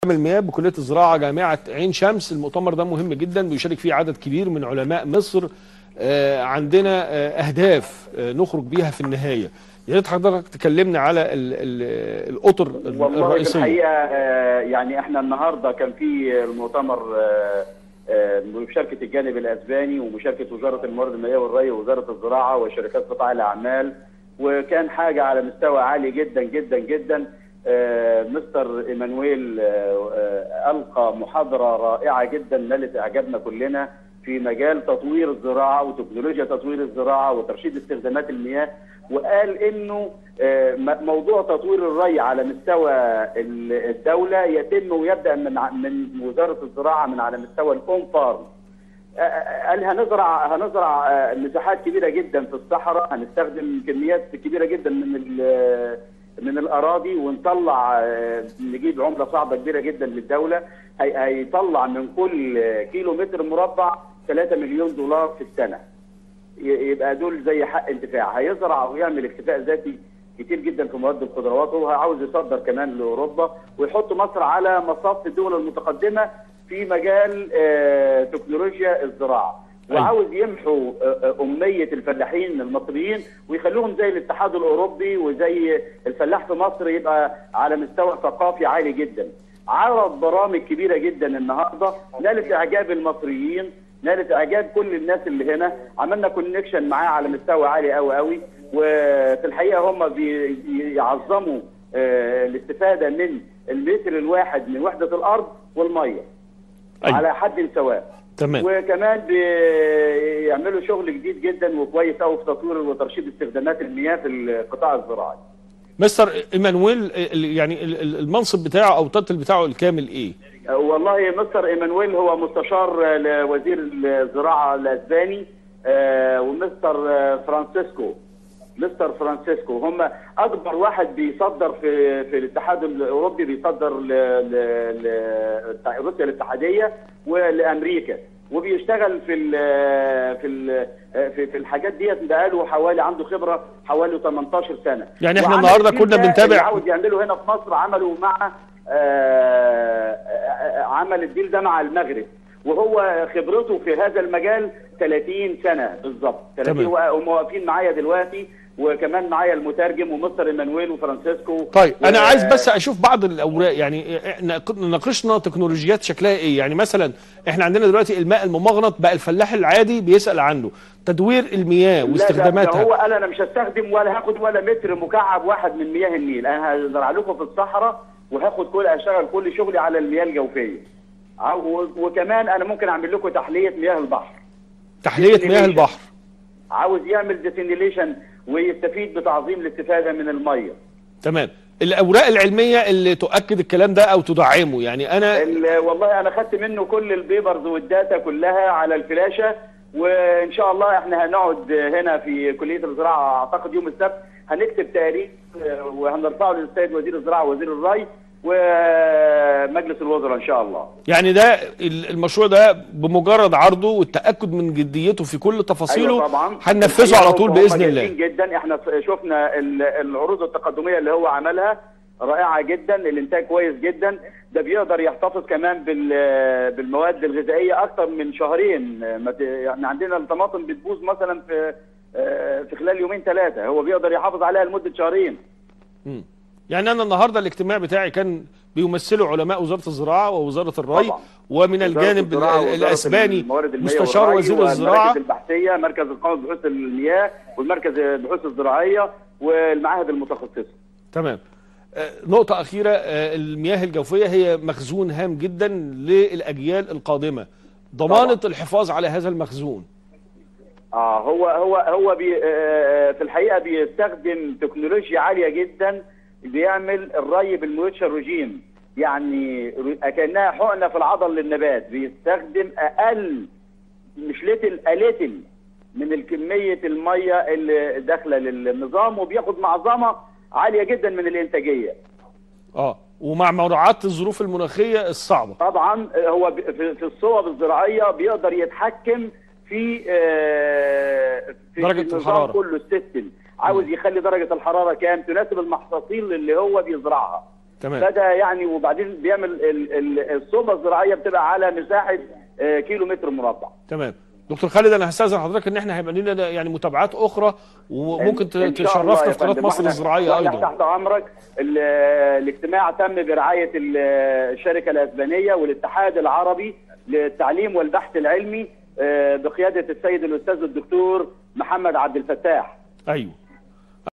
المياه بكليه الزراعه جامعه عين شمس المؤتمر ده مهم جدا بيشارك فيه عدد كبير من علماء مصر آه، عندنا آه، اهداف آه، نخرج بيها في النهايه يا ريت حضرتك تكلمنا على ال- ال- الاطر والله في الرئيسيه الحقيقه آه، يعني احنا النهارده كان في المؤتمر آه، آه، بمشاركه الجانب الاسباني ومشاركه وزاره الموارد المائيه والري ووزاره الزراعه وشركات قطاع الاعمال وكان حاجه على مستوى عالي جدا جدا جدا آه، مستر ايمانويل آه، آه، القى محاضره رائعه جدا نالت اعجابنا كلنا في مجال تطوير الزراعه وتكنولوجيا تطوير الزراعه وترشيد استخدامات المياه وقال انه آه، م- موضوع تطوير الري على مستوى ال- الدوله يتم ويبدا من ع- من وزاره الزراعه من على مستوى الاون فارم آه، آه، قال هنزرع هنزرع آه، مساحات كبيره جدا في الصحراء هنستخدم كميات كبيره جدا من ال- من الاراضي ونطلع آه، نجيب عمله صعبه كبيره جدا للدوله هي- هيطلع من كل كيلو متر مربع 3 مليون دولار في السنه ي- يبقى دول زي حق انتفاع هيزرع ويعمل اكتفاء ذاتي كتير جدا في مواد الخضروات وهو عاوز يصدر كمان لاوروبا ويحط مصر على مصاف الدول المتقدمه في مجال آه، تكنولوجيا الزراعه أيوة. وعاوز يمحوا آه، آه، اميه الفلاحين المصريين ويخلوهم زي الاتحاد الاوروبي وزي الفلاح في مصر يبقى على مستوى ثقافي عالي جدا عرض برامج كبيره جدا النهارده نالت اعجاب المصريين نالت اعجاب كل الناس اللي هنا عملنا كونكشن معاه على مستوى عالي قوي قوي وفي الحقيقه هم بيعظموا آه، الاستفاده من المتر الواحد من وحده الارض والميه أيوة. على حد سواء تمام وكمان بيعملوا شغل جديد جدا وكويس قوي في تطوير وترشيد استخدامات المياه في القطاع الزراعي مستر ايمانويل ال- يعني ال- ال- المنصب بتاعه او التايتل بتاعه الكامل ايه والله مستر ايمانويل هو مستشار لوزير الزراعه الاسباني آه، ومستر آه، فرانسيسكو مستر فرانسيسكو هم اكبر واحد بيصدر في في الاتحاد الاوروبي بيصدر ل ل- ل- روسيا الاتحاديه ولامريكا وبيشتغل في ال في ال في, في الحاجات ديت بقاله حوالي عنده خبره حوالي 18 سنه يعني إحنا وعمل النهاردة الديل كنا ده بنتابع- اللي عاوز يعمله هنا في مصر عمله مع آه، آه، عمل الديل ده مع المغرب وهو خبرته في هذا المجال 30 سنه بالظبط 30 تمام. هم واقفين معايا دلوقتي وكمان معايا المترجم ومستر ايمانويل وفرانسيسكو طيب انا و- عايز بس اشوف بعض الاوراق يعني ناق- ناقشنا تكنولوجيات شكلها ايه يعني مثلا احنا عندنا دلوقتي الماء الممغنط بقى الفلاح العادي بيسال عنه تدوير المياه لا ده- ده واستخداماتها هو قال انا مش هستخدم ولا هاخد ولا متر مكعب واحد من مياه النيل انا هزرع لكم في الصحراء وهاخد كل اشتغل كل شغلي على المياه الجوفيه ع- و- وكمان انا ممكن اعمل لكم تحليه مياه البحر تحليه مياه البحر عاوز يعمل ديسينيليشن ويستفيد بتعظيم الاستفاده من الميه تمام الاوراق العلميه اللي تؤكد الكلام ده او تدعمه يعني انا ال- والله انا خدت منه كل البيبرز والداتا كلها على الفلاشه وان شاء الله احنا هنقعد هنا في كليه الزراعه اعتقد يوم السبت هنكتب تقرير آه، وهنرفعه للسيد وزير الزراعه ووزير الري ومجلس الوزراء ان شاء الله يعني ده ال- المشروع ده بمجرد عرضه والتاكد من جديته في كل تفاصيله أيوة طبعا هننفذه على طول هم- باذن هم الله جيدين جدا احنا شفنا ال- العروض التقدميه اللي هو عملها رائعه جدا الانتاج كويس جدا ده بيقدر يحتفظ كمان بال- بالمواد الغذائيه اكتر من شهرين ما ت- يعني عندنا الطماطم بتبوظ مثلا في آه، في خلال يومين ثلاثه هو بيقدر يحافظ عليها لمده شهرين مم. يعني انا النهارده الاجتماع بتاعي كان بيمثله علماء وزاره الزراعه ووزاره الري طبعا. ومن وزارة الجانب الزراعة ال- ووزارة الاسباني الموارد المائية مستشار والري وزير والمراكز الزراعه البحثيه مركز القومي بحوث المياه والمركز البحوث الزراعيه والمعاهد المتخصصه تمام آه، نقطة أخيرة آه، المياه الجوفية هي مخزون هام جدا للأجيال القادمة ضمانة الحفاظ على هذا المخزون اه هو هو هو بي آه في الحقيقه بيستخدم تكنولوجيا عاليه جدا بيعمل الري بالمويتشر رجيم يعني ر- كانها حقنه في العضل للنبات بيستخدم اقل مش لتل اليتل من الكميه الميه اللي داخله للنظام وبياخد معظمه عاليه جدا من الانتاجيه اه ومع مراعاة الظروف المناخية الصعبة طبعا هو ب- في في الصوب الزراعيه بيقدر يتحكم في آه، في درجة النظام الحرارة. كله السيستم عاوز يخلي درجه الحراره كام تناسب المحاصيل اللي هو بيزرعها تمام. فده يعني وبعدين بيعمل ال- ال- الصوبه الزراعيه بتبقى على مساحه آه، كيلو متر مربع تمام دكتور خالد انا هستاذن حضرتك ان احنا هيبقى لنا يعني متابعات اخرى وممكن ت- إن شاء الله تشرفنا يا في قناه فندم. مصر وإحنا- الزراعيه وإحنا ايضا تحت امرك ال- الاجتماع تم برعايه ال- الشركه الاسبانيه والاتحاد العربي للتعليم والبحث العلمي آه، بقياده السيد الاستاذ الدكتور محمد عبد الفتاح ايوه